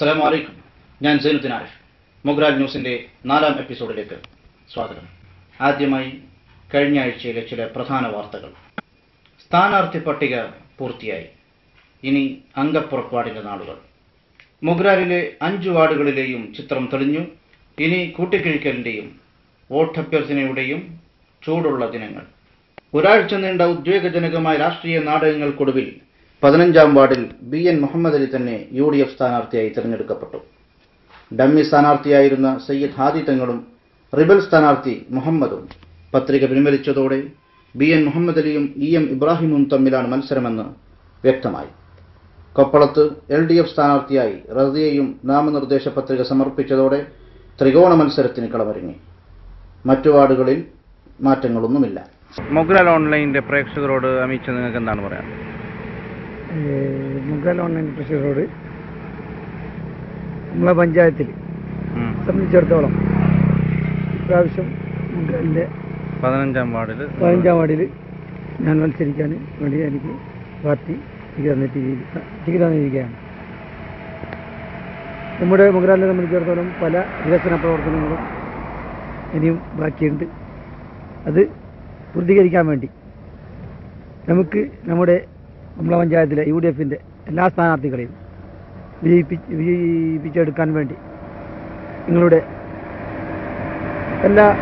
അസ്സലാമു അലൈക്കും ഞാൻ സൈനുദ്ദീൻ ആരിഫ് മൊഗ്രാൽ ന്യൂസിന്റെ നാലാം എപ്പിസോഡിലേക്ക് സ്വാഗതം ആദ്യമായി കഴിഞ്ഞ ആഴ്ചയിലെ ചില പ്രധാന വാർത്തകൾ സ്ഥാനാർത്ഥി പട്ടിക പൂർത്തിയായി ഇനി അംഗപ്പുറപ്പാടിന്റെ നാളുകൾ മൊഗ്രാലിലെ അഞ്ചു വാർഡുകളിലെയും ചിത്രം തെളിഞ്ഞു ഇനി കൂട്ടിക്കിഴിക്കലിന്റെയും വോട്ടഭ്യർത്ഥനയുടെയും ചൂടുള്ള ദിനങ്ങൾ ഒരാഴ്ച നീണ്ട ഉദ്വേഗജനകമായ രാഷ്ട്രീയ നാടകങ്ങൾക്കൊടുവിൽ പതിനഞ്ചാം വാർഡിൽ ബി എൻ മുഹമ്മദ് അലി തന്നെ യു ഡി എഫ് സ്ഥാനാർത്ഥിയായി തിരഞ്ഞെടുക്കപ്പെട്ടു ഡമ്മി സ്ഥാനാർത്ഥിയായിരുന്ന സയ്യിദ് ഹാദി തങ്ങളും റിബൽ സ്ഥാനാർത്ഥി മുഹമ്മദും പത്രിക പിൻവലിച്ചതോടെ ബി എൻ മുഹമ്മദ് അലിയും ഇ എം ഇബ്രാഹിമും തമ്മിലാണ് മത്സരമെന്ന് വ്യക്തമായി കൊപ്പളത്ത് എൽ ഡി എഫ് സ്ഥാനാർത്ഥിയായി റസിയയും നാമനിർദ്ദേശ പത്രിക സമർപ്പിച്ചതോടെ ത്രികോണ മത്സരത്തിന് കളമൊരുങ്ങി മറ്റു വാർഡുകളിൽ മാറ്റങ്ങളൊന്നുമില്ല മൊഗ്രാൽ ഓൺലൈനിന്റെ പ്രേക്ഷകരോട് അമിച്ച നിങ്ങൾക്ക് എന്താണ് പറയാൻ മുഗൾ ഓൺലൈൻ പ്രഷറോട് നമ്മളെ പഞ്ചായത്തിൽ സംബന്ധിച്ചിടത്തോളം ഇപ്രാവശ്യം മുഗളിൻ്റെ പതിനഞ്ചാം വാർഡിൽ പതിനഞ്ചാം വാർഡിൽ ഞാൻ മത്സരിക്കാൻ വേണ്ടി എനിക്ക് പാർട്ടി ടിക്കറ്റ് തന്നിട്ട് ടിക്കറ്റ് തന്നിരിക്കുകയാണ് നമ്മുടെ മുഗലാലിനെ സംബന്ധിച്ചിടത്തോളം പല വികസന പ്രവർത്തനങ്ങളും ഇനിയും ബാക്കിയുണ്ട് അത് പൂർത്തീകരിക്കാൻ വേണ്ടി നമുക്ക് നമ്മുടെ നമ്മളെ പഞ്ചായത്തിലെ യു ഡി എഫിൻ്റെ എല്ലാ സ്ഥാനാർത്ഥികളെയും വിജയിപ്പിച്ച് വിജയിപ്പിച്ചെടുക്കാൻ വേണ്ടി നിങ്ങളുടെ എല്ലാ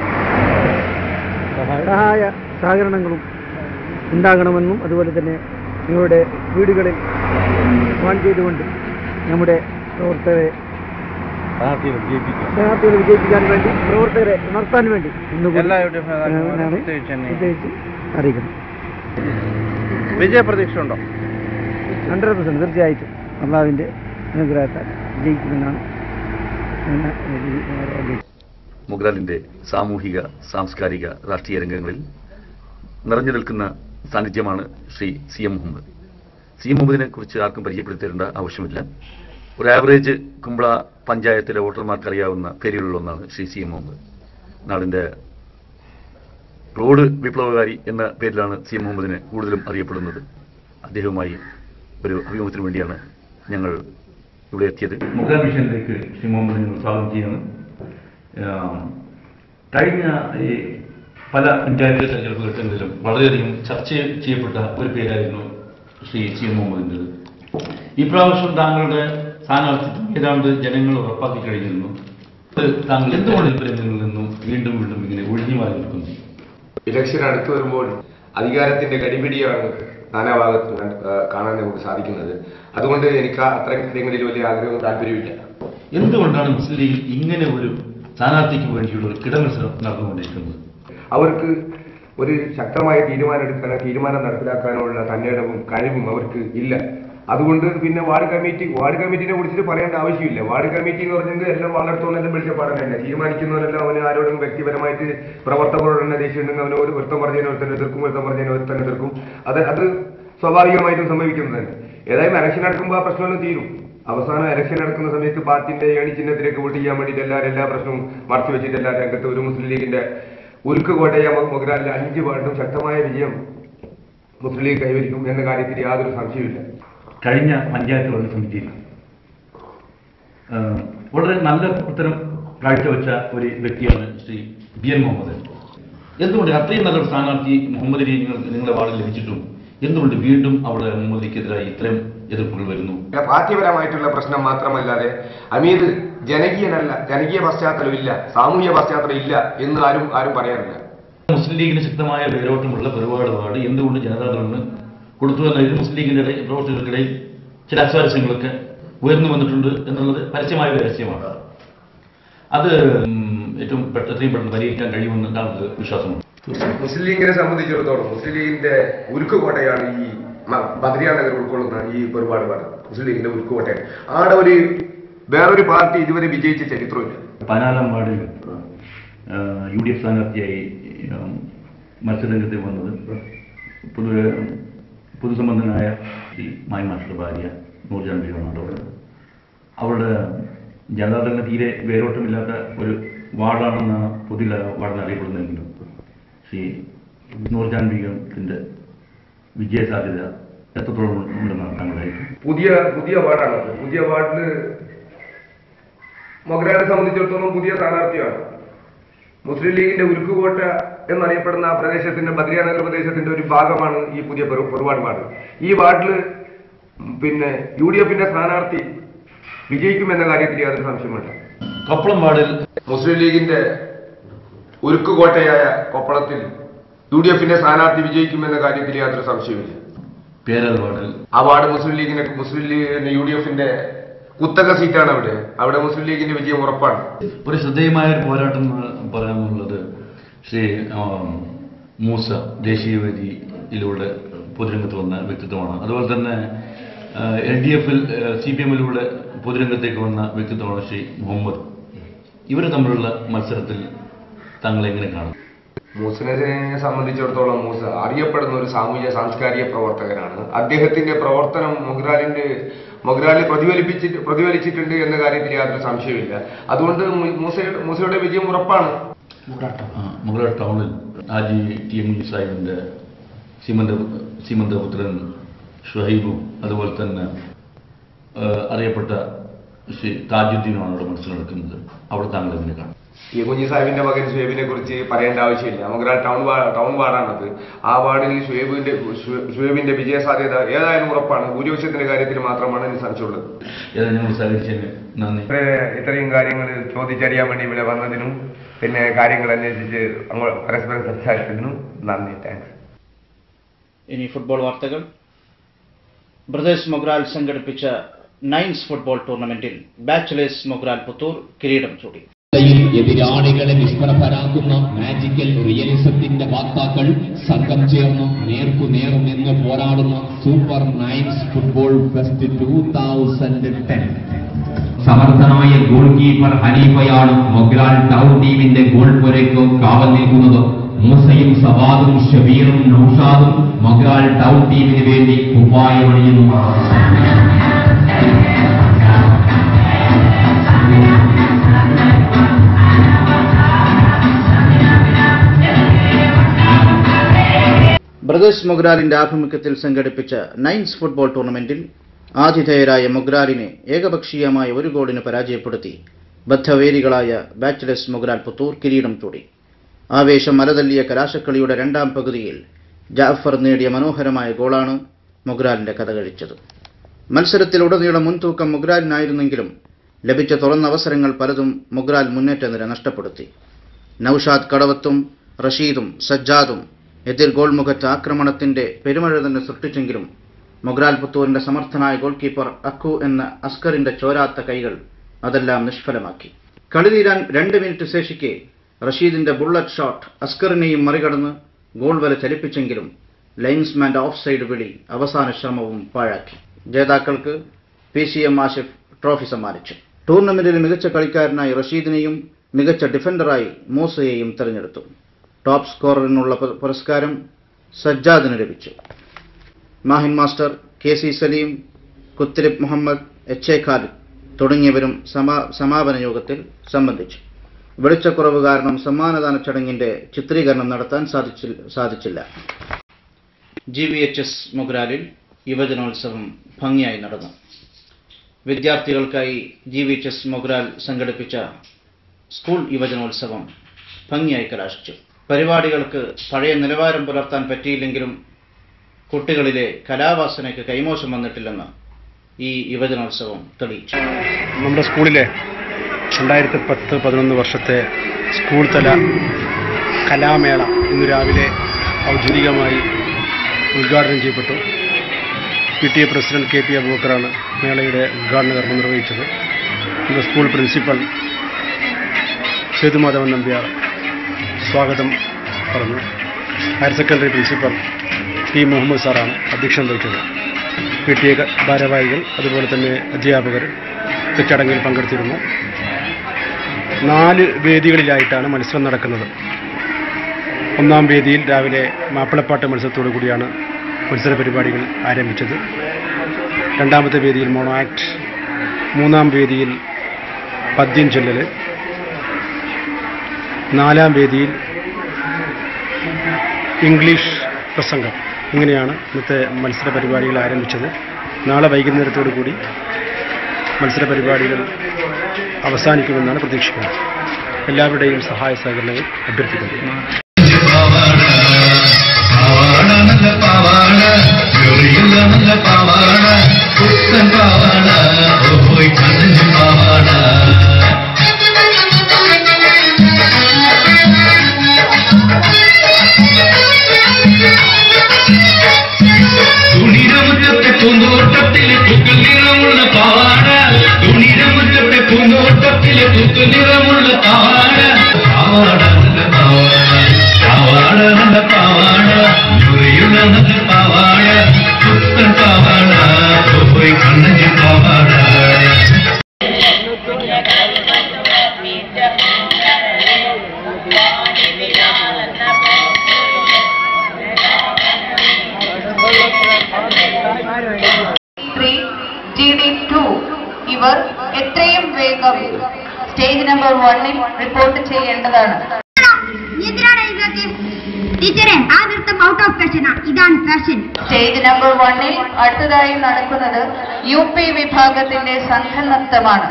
സഹായ സഹകരണങ്ങളും ഉണ്ടാകണമെന്നും അതുപോലെ തന്നെ നിങ്ങളുടെ വീടുകളിൽ ഓൺ ചെയ്തുകൊണ്ട് നമ്മുടെ പ്രവർത്തകരെ സ്ഥാനാർത്ഥികളെ വിജയിപ്പിക്കാൻ വേണ്ടി പ്രവർത്തകരെ ഉണർത്താൻ വേണ്ടി ഇന്നുകൂടി എല്ലാ യു ഡി എഫ് നേതാക്കന്മാരും ഞാന് പ്രത്യേകിച്ച് തന്നെ പ്രത്യേകിച്ച് അറിയിക്കുന്നു വിജയപ്രതീക്ഷ ഉണ്ടോ ഹൺഡ്രഡ് പെർസെൻറ്റ് തീർച്ചയായിട്ടും അള്ളാവിൻ്റെ അനുഗ്രഹത്താൽ വിജയിക്കുമെന്നാണ് ഞാൻ ആഗ്രഹിക്കുന്നത് മുഗ്രാലിന്റെ സാമൂഹിക സാംസ്കാരിക രാഷ്ട്രീയ രംഗങ്ങളിൽ നിറഞ്ഞു നിൽക്കുന്ന സാന്നിധ്യമാണ് Shri C M Muhammad C M മുഹമ്മദിനെ കുറിച്ച് ആർക്കും പരിചയപ്പെടുത്തേണ്ട ആവശ്യമില്ല ഒരു ആവറേജ് കുമ്പള പഞ്ചായത്തിലെ വോട്ടർമാർക്ക് അറിയാവുന്ന പേരുകളിൽ ഒന്നാണ് ശ്രീ സി എം മുഹമ്മദ് നാടിന്റെ റോഡ് വിപ്ലവകാരി എന്ന പേരിലാണ് സി എം മുഹമ്മദിനെ കൂടുതലും അറിയപ്പെടുന്നത് അദ്ദേഹവുമായി ഒരു അഭിമുഖത്തിന് വേണ്ടിയാണ് ഞങ്ങൾ ഇവിടെ എത്തിയത് മുഗ്രാൽ മിഷനിലേക്ക് ശ്രീ മുഹമ്മദിനെ സ്വാഗതം ചെയ്യുന്നു ആം, കഴിഞ്ഞ ഈ പല പഞ്ചായത്ത് തെരഞ്ഞെടുപ്പ് ഘട്ടങ്ങളിലും വളരെയധികം ചർച്ച ചെയ്യപ്പെട്ട ഒരു പേരായിരുന്നു ശ്രീ സി എം മുഹമ്മദിൻ്റെത് ഇപ്രാവശ്യം താങ്കളുടെ സ്ഥാനാർത്ഥിത്വം ഏതാണ്ട് ജനങ്ങൾ ഉറപ്പാക്കി കഴിഞ്ഞിരുന്നു ഇത് താങ്കൾ എന്തുകൊണ്ട് ഇവരിൽ നിന്നും വീണ്ടും വീണ്ടും ഇങ്ങനെ ഒഴിഞ്ഞു മാറി നിൽക്കുന്നു ഇലക്ഷൻ അടുത്ത് വരുമ്പോൾ അധികാരത്തിന്റെ കടിപിടിയാണ് നാനാഭാഗത്തും കണ്ട്- ആ, കാണാൻ നമുക്ക് സാധിക്കുന്നത് അതുകൊണ്ട് എനിക്ക് ആ അത്തരം കാര്യങ്ങളിൽ വലിയ ആഗ്രഹവും താല്പര്യമില്ല എന്തുകൊണ്ടാണ് മുസ്ലിം ലീഗിൽ ഇങ്ങനെ ഒരു സ്ഥാനാർത്ഥിക്ക് വേണ്ടിയുള്ള ഒരു കിടമത്സരം നടന്നുകൊണ്ടിരിക്കുന്നത് അവർക്ക് ഒരു ശക്തമായ തീരുമാനം എടുക്കാനോ തീരുമാനം നടപ്പിലാക്കാനുള്ള തന്നിടവും കഴിവും അവർക്ക് ഇല്ല അതുകൊണ്ട് പിന്നെ വാർഡ് കമ്മിറ്റി വാർഡ് കമ്മിറ്റിനെ കുറിച്ചിട്ട് പറയേണ്ട ആവശ്യമില്ല വാർഡ് കമ്മിറ്റി എന്ന് പറഞ്ഞത് എല്ലാം വാളെടുത്തോന്നെല്ലാം വിളിച്ച പറഞ്ഞതന്നെ തീരുമാനിക്കുന്നവരെല്ലാം അവന് ആരോടും വ്യക്തിപരമായിട്ട് പ്രവർത്തകരോട് തന്നെ ദേഷ്യമുണ്ടെങ്കിൽ അവന് ഒരു ഒരുത്തം പറഞ്ഞതിന് ഒരുത്തന്നെ എതിർക്കും ഒരുത്തം പറഞ്ഞതിന് ഒരുത്തന്നെ എതിർക്കും അത് അത് സ്വാഭാവികമായിട്ടും സംഭവിക്കുന്നത് തന്നെ ഏതായാലും ഇലക്ഷൻ നടക്കുമ്പോൾ ആ പ്രശ്നമൊന്നും തീരും അവസാനം ഇലക്ഷൻ നടക്കുന്ന സമയത്ത് പാർട്ടിന്റെ ഏണി ചിഹ്നത്തിലേക്ക് വോട്ട് ചെയ്യാൻ വേണ്ടിയിട്ട് എല്ലാവരും എല്ലാ പ്രശ്നവും മറച്ചു വെച്ചിട്ട് എല്ലാ രംഗത്ത് ഒരു മുസ്ലിം ലീഗിന്റെ ഉരുക്ക് കോട്ടയ മൊഗ്രാലിലെ അഞ്ച് വാർഡും ശക്തമായ വിജയം മുസ്ലിം ലീഗ് കൈവരിക്കും എന്ന കാര്യത്തിൽ യാതൊരു സംശയമില്ല കഴിഞ്ഞ പഞ്ചായത്ത് ഭരണ സമിതിയിൽ ആ, വളരെ നല്ല പ്രവർത്തനം കാഴ്ചവെച്ച ഒരു വ്യക്തിയാണ് ശ്രീ ബി എൻ മുഹമ്മദ് എന്തുകൊണ്ട് അത്രയും നല്ലൊരു സ്ഥാനാർത്ഥി മുഹമ്മദ് അലി നിങ്ങൾ നിങ്ങളുടെ വാർഡിൽ ലഭിച്ചിട്ടും എന്തുകൊണ്ട് വീണ്ടും അവിടെ മുഹമ്മദ് അലിക്കെതിരായി ഇത്രയും എതിർപ്പുകൾ വരുന്നു പാർട്ടിപരമായിട്ടുള്ള പ്രശ്നം മാത്രമല്ലാതെ അമീത് ജനകീയനല്ല ജനകീയ പശ്ചാത്തലമില്ല സാമൂഹ്യ പശ്ചാത്തലം ഇല്ല എന്ന് ആരും ആരും പറയാറില്ല മുസ്ലിം ലീഗിന് ശക്തമായ വേരോട്ടമുള്ള ഒരുപാട് വാർഡ് എന്തുകൊണ്ട് ജനതാദളിന് കൊടുത്തു എന്നതിൽ മുസ്ലിം ലീഗിന്റെ ഇടയിൽ പ്രവർത്തകർക്കിടയിൽ ചില അസ്വാരസ്യങ്ങളൊക്കെ ഉയർന്നു വന്നിട്ടുണ്ട് എന്നുള്ളത് പരസ്യമായ ഒരു രഹസ്യമാണ് അത് ഉം, ഏറ്റവും പെട്ടെന്ന് എത്രയും പെട്ടെന്ന് പരിഹരിക്കാൻ കഴിയുമെന്ന് താങ്കൾക്ക് വിശ്വാസമുണ്ട് മുസ്ലിം ലീഗിനെ സംബന്ധിച്ചിടത്തോളം മുസ്ലിം ലീഗിന്റെ ഉരുക്ക് കോട്ടയാണ് ഈ മ- ബദ്രിയ നഗർ ഉൾക്കൊള്ളുന്ന ഈ ഒരുപാട് പാട് മുസ്ലിം ലീഗിന്റെ ഉരുക്ക് കോട്ടയാണ് ആടെ ഒരു വേറൊരു പാർട്ടി ഇതുവരെ വിജയിച്ച ചരിത്രമില്ല പതിനാലാം വാർഡിൽ യു ഡി എഫ് സ്ഥാനാർത്ഥിയായി ഉം, മത്സരരംഗത്ത് വന്നത് പൊതു പൊതുസംബന്ധനായ ശ്രീ മായി മാസ്റ്റർ ഭാര്യ നൂർജാൻ ബീഗമാണ് അവരുടെ ജനതാദളിന് തീരെ വേരോട്ടമില്ലാത്ത ഒരു വാർഡാണെന്നാണ് പൊതുവിൽ വാർഡിന് അറിയപ്പെടുന്നതെങ്കിലും ശ്രീ നൂർജാൻ ബീഗത്തിൻ്റെ വിജയ സാധ്യത എത്രത്തോളം ഉണ്ടെന്നാണ് താങ്കളുടെ അഭിപ്രായം? പുതിയ പുതിയ വാർഡാണത് പുതിയ വാർഡില് മൊഗ്രാനെ സംബന്ധിച്ചിടത്തോളം പുതിയ സ്ഥാനാർത്ഥിയാണ് മുസ്ലിം ലീഗിന്റെ ഉരുക്കുകോട്ട എന്നറിയപ്പെടുന്ന ആ പ്രദേശത്തിന്റെ ബദ്രിയാനഗർ പ്രദേശത്തിന്റെ ഒരു ഭാഗമാണ് ഈ പുതിയ പെറു- പെറുവാട് വാർഡ് ഈ വാർഡില് പിന്നെ യു ഡി എഫിന്റെ സ്ഥാനാർത്ഥി വിജയിക്കുമെന്ന കാര്യത്തിൽ യാതൊരു സംശയമുണ്ട് കൊപ്പളം വാർഡിൽ മുസ്ലിം ലീഗിന്റെ ഉരുക്കുകോട്ടയായ കൊപ്പളത്തിൽ യു ഡി എഫിന്റെ സ്ഥാനാർത്ഥി വിജയിക്കുമെന്ന കാര്യത്തിൽ യാതൊരു സംശയമില്ല പേരൽ വാർഡിൽ ആ വാർഡ് മുസ്ലിം ലീഗിന് മുസ്ലിം ലീഗിന് യു ഡി എഫിന്റെ കുത്തക സീറ്റാണ് അവിടെ അവിടെ മുസ്ലിം ലീഗിന്റെ വിജയം ഉറപ്പാണ് ഒരു ശ്രദ്ധേയമായ ഒരു പോരാട്ടം എന്ന് പറയാനുള്ളത് ശ്രീ ആ, മൂസ ദേശീയവേദിയിലൂടെ പൊതുരംഗത്ത് വന്ന വ്യക്തിത്വമാണ് അതുപോലെ തന്നെ എൽ ഡി എഫിൽ സി പി എമ്മിലൂടെ പൊതുരംഗത്തേക്ക് വന്ന വ്യക്തിത്വമാണ് ശ്രീ മുഹമ്മദ് ഇവർ തമ്മിലുള്ള മത്സരത്തിൽ താങ്കൾ എങ്ങനെ കാണും മൂസിനെ സംബന്ധിച്ചിടത്തോളം മൂസ അറിയപ്പെടുന്ന ഒരു സാമൂഹ്യ സാംസ്കാരിക പ്രവർത്തകനാണ് അദ്ദേഹത്തിന്റെ പ്രവർത്തനം മൊഗ്രാലിന്റെ മൊഗ്രാലിൽ പ്രതിഫലിപ്പിച്ചിട്ട് പ്രതിഫലിച്ചിട്ടുണ്ട് എന്ന കാര്യത്തിൽ യാതൊരു സംശയമില്ല അതുകൊണ്ട് മു- മൂസയുടെ മൂസയുടെ വിജയം ഉറപ്പാണ് ആ, മുഗള ടൗണിൽ ആജി ടി എം ഇ സാഹിബിൻ്റെ സീമന്ത സീമന്തപുത്രൻ ഷുഹൈബും അതുപോലെ തന്നെ ആ, അറിയപ്പെട്ട ശ്രീ താജുദ്ദീനുമാണ് അവിടെ മത്സരം നടക്കുന്നത് അവിടെ താങ്കൾ എങ്ങനെ കാണും ഈ കുഞ്ഞി സാഹിബിന്റെ മകൻ ഷുഹേബിനെ കുറിച്ച് പറയേണ്ട ആവശ്യമില്ല മൊഗ്രാൽ ടൗൺ വാ- ടൗൺ വാർഡാണത് ആ വാർഡിൽ ഷുഹേബിന്റെ ഷു- ഷുഹേബിന്റെ വിജയ സാധ്യത ഏതായാലും ഉറപ്പാണ് ഭൂരിപക്ഷത്തിന്റെ കാര്യത്തിൽ മാത്രമാണ് എനിക്ക് സംശയമുള്ളത് ഏതായാലും ഞങ്ങൾ സഹകരിച്ചതിന് നന്ദി ഇത്രയും കാര്യങ്ങൾ ചോദിച്ചറിയാൻ വേണ്ടി ഇവിടെ വന്നതിനും പിന്നെ കാര്യങ്ങൾ അന്വേഷിച്ച് അങ്ങോട്ട് പരസ്പരം സംസാരിച്ചതിനും നന്ദി താങ്ക്സ് ഇനി ഫുട്ബോൾ വാർത്തകൾ ബ്രദേഴ്സ് മൊഗ്രാൽ സംഘടിപ്പിച്ച നയൻസ് ഫുട്ബോൾ ടൂർണമെന്റിൽ ബാച്ചിലേഴ്സ് മൊഗ്രാൽ പുത്തൂർ കിരീടം ചൂടി യിൽ എതിരാളികളെ നിഷ്പ്രഭരാക്കുന്ന മാജിക്കൽ റിയലിസത്തിന്റെ വാർത്താക്കൾ സംഘം ചേർന്ന് നേർക്കു നേർ നിന്ന് പോരാടുന്ന super nines football fest two thousand ten സമർത്ഥനായ ഗോൾ കീപ്പർ ഹനീഫയാണ് മൊഗ്രാൽ ടൗൺ ടീമിന്റെ ഗോൾ പുരയ്ക്ക് കാവൽ നിൽക്കുന്നത് മൂസയും സവാദും ഷബീറും നൌഷാദും മൊഗ്രാൽ ടൗൺ ടീമിന് വേണ്ടി കുപ്പായമണിയുന്നു ബ്രദേഴ്സ് മൊഗ്രാലിന്റെ ആഭിമുഖ്യത്തിൽ സംഘടിപ്പിച്ച നയൻസ് ഫുട്ബോൾ ടൂർണമെന്റിൽ ആതിഥേയരായ മൊഗ്രാലിനെ ഏകപക്ഷീയമായ ഒരു ഗോളിന് പരാജയപ്പെടുത്തി ബദ്ധവേരികളായ ബാച്ചിലേഴ്സ് മൊഗ്രാൽ പുത്തൂർ കിരീടം ചൂടി ആവേശം മലതല്ലിയ കലാശക്കളിയുടെ രണ്ടാം പകുതിയിൽ ജാഫർ നേടിയ മനോഹരമായ ഗോളാണ് മൊഗ്രാലിന്റെ കഥ കഴിച്ചത് മത്സരത്തിലുടനീളം മുൻതൂക്കം മൊഗ്രാലിനായിരുന്നെങ്കിലും ലഭിച്ച തുറന്ന അവസരങ്ങൾ പലതും മൊഗ്രാൽ മുന്നേറ്റ നിര നഷ്ടപ്പെടുത്തി നൌഷാദ് കടവത്തും റഷീദും സജ്ജാദും എതിർ ഗോൾ മുഖത്ത് ആക്രമണത്തിന്റെ പെരുമഴ തന്നെ സൃഷ്ടിച്ചെങ്കിലും മൊഗ്രാൽ പുത്തൂരിന്റെ സമർത്ഥനായ ഗോൾ കീപ്പർ അക്കു എന്ന അസ്കറിന്റെ ചോരാത്ത കൈകൾ അതെല്ലാം നിഷ്ഫലമാക്കി കളി തീരാൻ രണ്ട് മിനിറ്റ് ശേഷിക്കെ റഷീദിന്റെ ബുള്ളറ്റ് ഷോട്ട് അസ്കറിനെയും മറികടന്ന് ഗോൾ വരെ ചലിപ്പിച്ചെങ്കിലും ലൈൻസ്മാന്റെ ഓഫ് സൈഡ് വിളി അവസാന ശ്രമവും പാഴാക്കി ജേതാക്കൾക്ക് P C M Ashif trophy സമ്മാനിച്ചു ടൂർണമെന്റിൽ മികച്ച കളിക്കാരനായി റഷീദിനെയും മികച്ച ഡിഫൻഡറായി മൂസയെയും തെരഞ്ഞെടുത്തു ടോപ്പ് സ്കോററിനുള്ള പു- പുരസ്കാരം സജ്ജാദിന് ലഭിച്ചു Mahin master K C Saleem കുത്തിരിപ്പ് മുഹമ്മദ് എച്ച് എ ഖാലിദ് തുടങ്ങിയവരും സമാ സമാപന യോഗത്തിൽ സംബന്ധിച്ചു വെളിച്ചക്കുറവ് കാരണം സമ്മാനദാന ചടങ്ങിന്റെ ചിത്രീകരണം നടത്താൻ സാധിച്ചില്ല സാധിച്ചില്ല ജി വി എച്ച് എസ് മൊഗ്രാലിൽ യുവജനോത്സവം ഭംഗിയായി നടന്നു വിദ്യാർത്ഥികൾക്കായി G V H S Mogral സംഘടിപ്പിച്ച സ്കൂൾ യുവജനോത്സവം ഭംഗിയായി കലാശിച്ചു പരിപാടികൾക്ക് പഴയ നിലവാരം പുലർത്താൻ പറ്റിയില്ലെങ്കിലും കുട്ടികളിലെ കലാവാസനയ്ക്ക് കൈമോശം വന്നിട്ടില്ലെന്ന് ഈ യുവജനോത്സവം തെളിയിച്ചു നമ്മുടെ സ്കൂളിലെ രണ്ടായിരത്തി പത്ത് പതിനൊന്ന് വർഷത്തെ സ്കൂൾ തല കലാമേള ഇന്ന് രാവിലെ ഔദ്യോഗികമായി ഉദ്ഘാടനം ചെയ്യപ്പെട്ടു P T A president K P അബൂക്കറാണ് മേളയുടെ ഉദ്ഘാടന കർമ്മം നിർവഹിച്ചത് ഇന്ന് സ്കൂൾ പ്രിൻസിപ്പൽ സേതുമാധവൻ നമ്പ്യാർ സ്വാഗതം പറഞ്ഞു higher secondary principal P Muhammad സാറാണ് അധ്യക്ഷം വഹിച്ചത് പി ടി എ ഭാരവാഹികൾ അതുപോലെ തന്നെ അധ്യാപകർ ഈ ചടങ്ങിൽ പങ്കെടുത്തിരുന്നു നാല് വേദികളിലായിട്ടാണ് മത്സരം നടക്കുന്നത് ഒന്നാം വേദിയിൽ രാവിലെ മാപ്പിളപ്പാട്ട് മത്സരത്തോടു കൂടിയാണ് മത്സര പരിപാടികൾ ആരംഭിച്ചത് രണ്ടാമത്തെ വേദിയിൽ മോണോ ആക്ട് മൂന്നാം വേദിയിൽ പദ്യം ചൊല്ലൽ നാലാം വേദിയിൽ ഇംഗ്ലീഷ് പ്രസംഗം ഇങ്ങനെയാണ് ഇന്നത്തെ മത്സര പരിപാടികൾ ആരംഭിച്ചത് നാളെ വൈകുന്നേരത്തോടു കൂടി മത്സര പരിപാടികൾ അവസാനിക്കുമെന്നാണ് പ്രതീക്ഷിക്കുന്നത് എല്ലാവരുടെയും സഹായ സഹകരണങ്ങൾ അഭ്യർത്ഥിക്കുന്നു തുണിരമുറ്റത്തെ പൂന്തോട്ടത്തിലെ തുക്കൽ നിറമുള്ള പാവാട തുണിരമുറ്റത്തെ പൂന്തോട്ടത്തിലെ തുക്കൽ നിറമുള്ള പാവാട പാവാട നല്ല പാവാട പാവാട നല്ല പാവാട ചുറിയുള്ള നല്ല പാവാട പുത്തൻ പാവാട പോയി കണ്ണഞ്ചി പാവാട ത്രീ ജി ഡി ടു ഇവർ എത്രയും വേഗം സ്റ്റേജ് നമ്പർ വണ്ണിൽ റിപ്പോർട്ട് ചെയ്യേണ്ടതാണ് എന്തിനാണ് ഇതൊക്കെ ടീച്ചറെ ആ നൃത്തം ഔട്ട് ഓഫ് ഫാഷനാ ഇതാണ് ഫാഷൻ സ്റ്റേജ് നമ്പർ വണ്ണിൽ അടുത്തതായി നടക്കുന്നത് യു പി വിഭാഗത്തിന്റെ സംഘനൃത്തമാണ്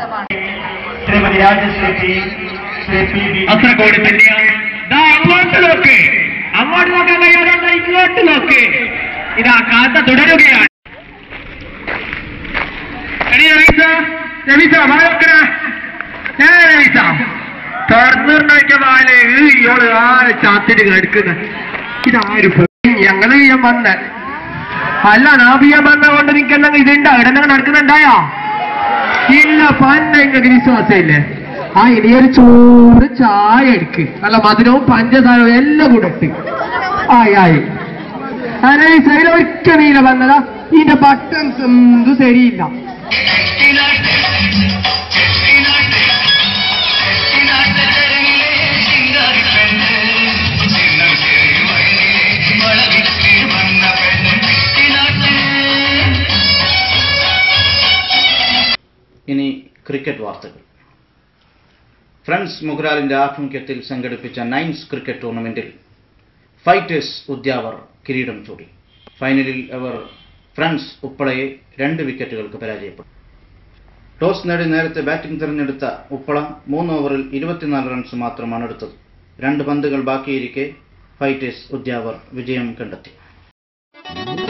കാസർഗോഡ് തന്നെയാണ് ദാ അങ്ങോട്ട് നോക്ക് അങ്ങോട്ട് നോക്കാൻ കഴിയാതെ ഇങ്ങോട്ട് നോക്ക് ഇതാ കാത്ത തുടരുകയാണ് എടീ രവീസ, രവീസ, വാ നോക്കടാ. ഏ രവീസ, തുറന്നുണ്ടാക്കിയ വാല് ഇയോള് ആരെ ചാത്തിട്ട് കിടക്കുന്ന ഇതാര് ഞങ്ങള് ഞാൻ വന്ന അല്ല നാബിയ വന്ന കൊണ്ട് നിനക്ക് എന്തെങ്കിലും ഇതുണ്ടോ ഇടന്നെ നടക്കുന്നുണ്ടായോ ഇല്ല പന്ന നിങ്ങൾക്ക് വിശ്വാസമില്ലേ ആ ഇനിയൊരു ചൂട് ചായ എടുക്ക് നല്ല മധുരവും പഞ്ചസാരവും എല്ലാം കൂടെ ഇട്ട് ആയി ആയി അരെ ഈ സൈഡ് ഒറ്റ നീല വന്നതാ ഇതിന്റെ ബട്ടൺസ് എന്തും ശരിയില്ല ഇനി ക്രിക്കറ്റ് വാർത്തകൾ ഫ്രണ്ട്സ് മുഗ്രാലിന്റെ ആഭിമുഖ്യത്തിൽ സംഘടിപ്പിച്ച നയൻസ് ക്രിക്കറ്റ് ടൂർണമെന്റിൽ ഫൈറ്റേഴ്സ് ഉദ്യാവർ കിരീടം ചൂടി ഫൈനലിൽ അവർ ഫ്രണ്ട്സ് ഉപ്പളയെ രണ്ട് വിക്കറ്റുകൾക്ക് പരാജയപ്പെട്ടു ടോസ് നേടി നേരത്തെ ബാറ്റിംഗ് തിരഞ്ഞെടുത്ത ഉപ്പള മൂന്ന് ഓവറിൽ ഇരുപത്തിനാല് റൺസ് മാത്രമാണ് എടുത്തത് രണ്ട് പന്തുകൾ ബാക്കിയിരിക്കെ ഫൈറ്റേഴ്സ് ഉദ്യാവർ വിജയം കണ്ടെത്തി